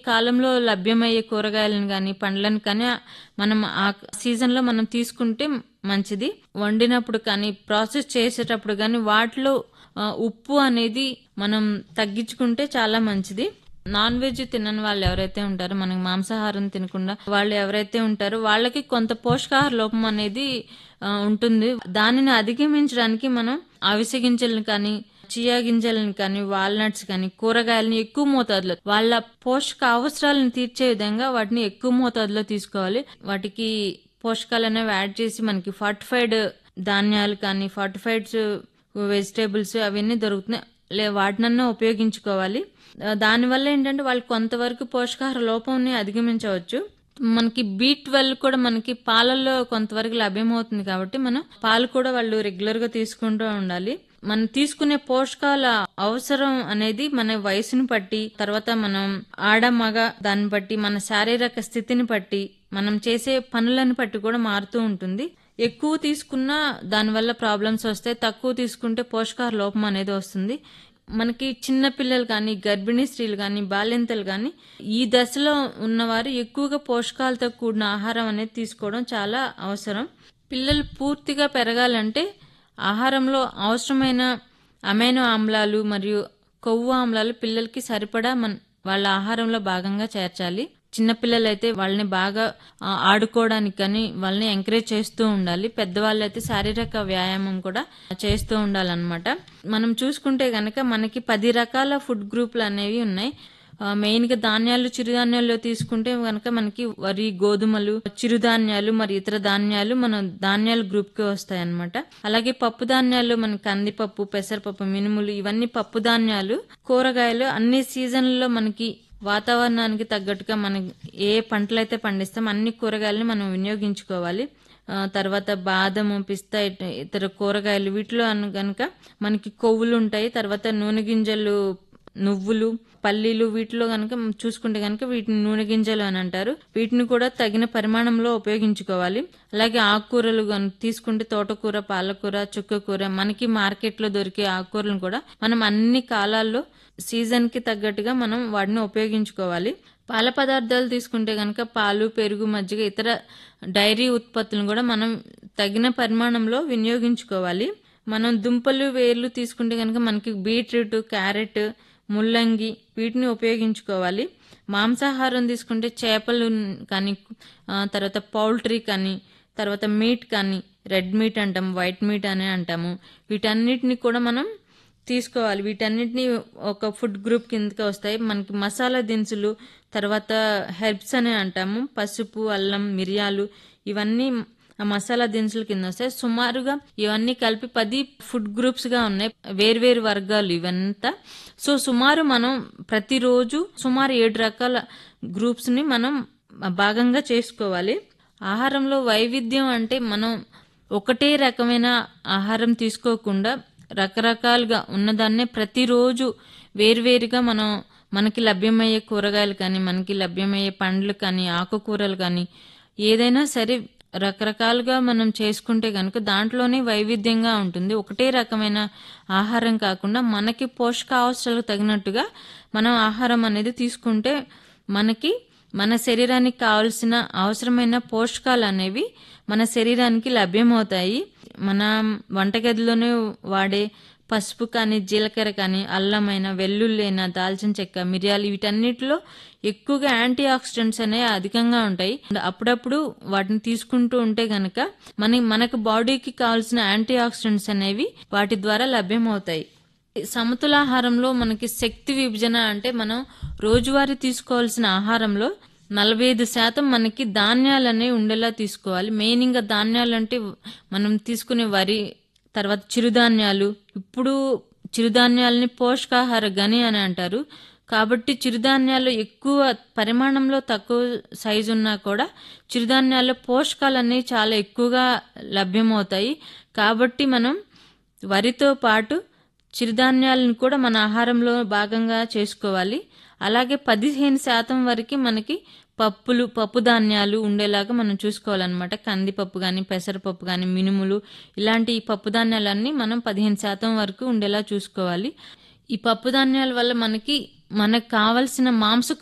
కాలంలో లభ్యమయ్యే కూరగాయలను కానీ పండ్లను కానీ మనం ఆ సీజన్లో మనం తీసుకుంటే మంచిది వండినప్పుడు కానీ ప్రాసెస్ చేసేటప్పుడు కానీ వాటిలో ఆ, ఉప్పు అనేది మనం తగ్గించుకుంటే చాలా మంచిది నాన్ వెజ్ తినని వాళ్ళు ఎవరైతే ఉంటారో మనకి మాంసాహారం తినకుండా వాళ్ళు ఎవరైతే ఉంటారో వాళ్ళకి కొంత పోషకాహార లోపం అనేది ఆ, ఉంటుంది దానిని అధిగమించడానికి మనం అవిసె గింజలను కానీ చియా గింజలను కానీ వాల్నట్స్ కానీ కూరగాయలని ఎక్కువ మోతాదులో వాళ్ళ పోషక అవసరాలను తీర్చే విధంగా వాటిని ఎక్కువ మోతాదులో తీసుకోవాలి వాటికి పోషకాలు అనేవి యాడ్ చేసి మనకి ఫార్టిఫైడ్ ధాన్యాలు కానీ ఫార్టిఫైడ్స్ వెజిటేబుల్స్ అవన్నీ దొరుకుతున్నాయి లే వాటినన్నా ఉపయోగించుకోవాలి ఆ, దానివల్ల ఏంటంటే వాళ్ళు కొంతవరకు పోషకాహార లోపంని అధిగమించవచ్చు మనకి బీ ట్వెల్వ్ కూడా మనకి పాలల్లో కొంతవరకు లభ్యమవుతుంది కాబట్టి మనం పాలు కూడా వాళ్ళు రెగ్యులర్ గా తీసుకుంటూ ఉండాలి మనం తీసుకునే పోషకాల అవసరం అనేది మన వయసుని బట్టి తర్వాత మనం ఆడ మగ దాన్ని బట్టి మన శారీరక స్థితిని బట్టి మనం చేసే పనులను బట్టి కూడా మారుతూ ఉంటుంది ఎక్కువ తీసుకున్నా దానివల్ల ప్రాబ్లమ్స్ వస్తాయి తక్కువ తీసుకుంటే పోషకాహార లోపం అనేది వస్తుంది మనకి చిన్న పిల్లలు కానీ గర్భిణీ స్త్రీలు కానీ బాల్యంతలు కానీ ఈ దశలో ఉన్నవారు ఎక్కువగా పోషకాలతో కూడిన ఆహారం అనేది తీసుకోవడం చాలా అవసరం పిల్లలు పూర్తిగా పెరగాలంటే ఆహారంలో అవసరమైన అమైనో ఆమ్లాలు మరియు కొవ్వు ఆమ్లాలు పిల్లలకి సరిపడా మన వాళ్ళ ఆహారంలో భాగంగా చేర్చాలి చిన్నపిల్లలైతే వాళ్ళని బాగా ఆ, ఆడుకోవడానికి కానీ వాళ్ళని ఎంకరేజ్ చేస్తూ ఉండాలి పెద్దవాళ్ళు అయితే శారీరక వ్యాయామం కూడా చేస్తూ ఉండాలన్నమాట మనం చూసుకుంటే గనక మనకి పది రకాల ఫుడ్ గ్రూపులు అనేవి ఉన్నాయి ఆ, మెయిన్ గా ధాన్యాలు చిరుధాన్యాల్లో తీసుకుంటే కనుక మనకి వరి గోధుమలు చిరుధాన్యాలు మరి ఇతర ధాన్యాలు మన ధాన్యాల గ్రూప్ కి వస్తాయి అనమాట అలాగే పప్పు ధాన్యాలు మన కందిపప్పు పెసరపప్పు మినుములు ఇవన్నీ పప్పు ధాన్యాలు కూరగాయలు అన్ని సీజన్లలో మనకి వాతావరణానికి తగ్గట్టుగా మనం ఏ పంటలు అయితే పండిస్తాం అన్ని కూరగాయలని మనం వినియోగించుకోవాలి ఆ, తర్వాత బాదము పిస్తా ఇట- ఇతర కూరగాయలు వీటిలో అను గనుక మనకి కొవ్వులు ఉంటాయి తర్వాత నూనె గింజలు నువ్వులు పల్లీలు వీటిలో కనుక చూసుకుంటే కనుక వీటిని నూనె గింజలు అని అంటారు వీటిని కూడా తగిన పరిమాణంలో ఉపయోగించుకోవాలి అలాగే ఆకుకూరలు గను- తీసుకుంటే తోటకూర పాలకూర చుక్కకూర మనకి మార్కెట్లో దొరికే ఆకుకూరలను కూడా మనం అన్ని కాలాల్లో సీజన్ కి తగ్గట్టుగా మనం వాటిని ఉపయోగించుకోవాలి పాల పదార్థాలు తీసుకుంటే కనుక పాలు పెరుగు మజ్జిగ ఇతర డైరీ ఉత్పత్తులను కూడా మనం తగిన పరిమాణంలో వినియోగించుకోవాలి మనం దుంపలు వేర్లు తీసుకుంటే కనుక మనకి బీట్రూట్ క్యారెట్ ముల్లంగి వీటిని ఉపయోగించుకోవాలి మాంసాహారం తీసుకుంటే చేపలు కానీ ఆ, తర్వాత పౌల్ట్రీ కానీ తర్వాత మీట్ కానీ రెడ్ మీట్ అంటాం వైట్ మీట్ అని అంటాము వీటన్నిటిని కూడా మనం తీసుకోవాలి వీటన్నిటిని ఒక ఫుడ్ గ్రూప్ కిందకి వస్తాయి మనకి మసాలా దినుసులు తర్వాత హెర్బ్స్ అని అంటాము పసుపు అల్లం మిరియాలు ఇవన్నీ ఆ మసాలా దినుసుల కింద వస్తాయి సుమారుగా ఇవన్నీ కలిపి పది ఫుడ్ గ్రూప్స్ గా ఉన్నాయి వేర్వేరు వర్గాలు ఇవంతా సో సుమారు మనం ప్రతిరోజు సుమారు ఏడు రకాల గ్రూప్స్ ని మనం భాగంగా చేసుకోవాలి ఆహారంలో వైవిధ్యం అంటే మనం ఒకటే రకమైన ఆహారం తీసుకోకుండా రకరకాలుగా ఉన్నదాన్నే ప్రతిరోజు వేరువేరుగా మనం మనకి లభ్యమయ్యే కూరగాయలు కానీ మనకి లభ్యమయ్యే పండ్లు కానీ ఆకుకూరలు కానీ ఏదైనా సరే రకరకాలుగా మనం చేసుకుంటే కనుక దాంట్లోనే వైవిధ్యంగా ఉంటుంది ఒకటే రకమైన ఆహారం కాకుండా మనకి పోషకావసరాలకు తగినట్టుగా మనం ఆహారం అనేది తీసుకుంటే మనకి మన శరీరానికి కావాల్సిన అవసరమైన పోషకాలు అనేవి మన శరీరానికి లభ్యమవుతాయి మన వంటగదిలోనే వాడే పసుపు కానీ జీలకర్ర కానీ అల్లమైన వెల్లుల్లైన దాల్చిన చెక్క మిరియాలు వీటన్నిటిలో ఎక్కువగా యాంటీ ఆక్సిడెంట్స్ అనేవి అధికంగా ఉంటాయి అప్పుడప్పుడు వాటిని తీసుకుంటూ ఉంటే గనక మన మనకు బాడీకి కావాల్సిన యాంటీ ఆక్సిడెంట్స్ అనేవి వాటి ద్వారా లభ్యమవుతాయి సమతులాహారంలో మనకి శక్తి విభజన అంటే మనం రోజువారీ తీసుకోవాల్సిన ఆహారంలో నలభై ఐదు శాతం మనకి ధాన్యాలు అనేవి ఉండేలా తీసుకోవాలి మెయిన్ ఇంకా ధాన్యాలు అంటే మనం తీసుకునే వరి తర్వాత చిరుధాన్యాలు ఇప్పుడు చిరుధాన్యాలని పోషకాహార గని అని అంటారు కాబట్టి చిరుధాన్యాలు ఎక్కువ పరిమాణంలో తక్కువ సైజు ఉన్నా కూడా చిరుధాన్యాల్లో పోషకాలు అనేవి చాలా ఎక్కువగా లభ్యమవుతాయి కాబట్టి మనం వరితో పాటు చిరుధాన్యాలను కూడా మన ఆహారంలో భాగంగా చేసుకోవాలి అలాగే పదిహేను శాతం వరకు మనకి పప్పులు పప్పు ధాన్యాలు ఉండేలాగా మనం చూసుకోవాలన్నమాట కందిపప్పు కానీ పెసరపప్పు కానీ మినుములు ఇలాంటి ఈ పప్పు ధాన్యాలన్నీ మనం పదిహేను శాతం వరకు ఉండేలా చూసుకోవాలి ఈ పప్పు ధాన్యాల వల్ల మనకి మనకు కావలసిన మాంస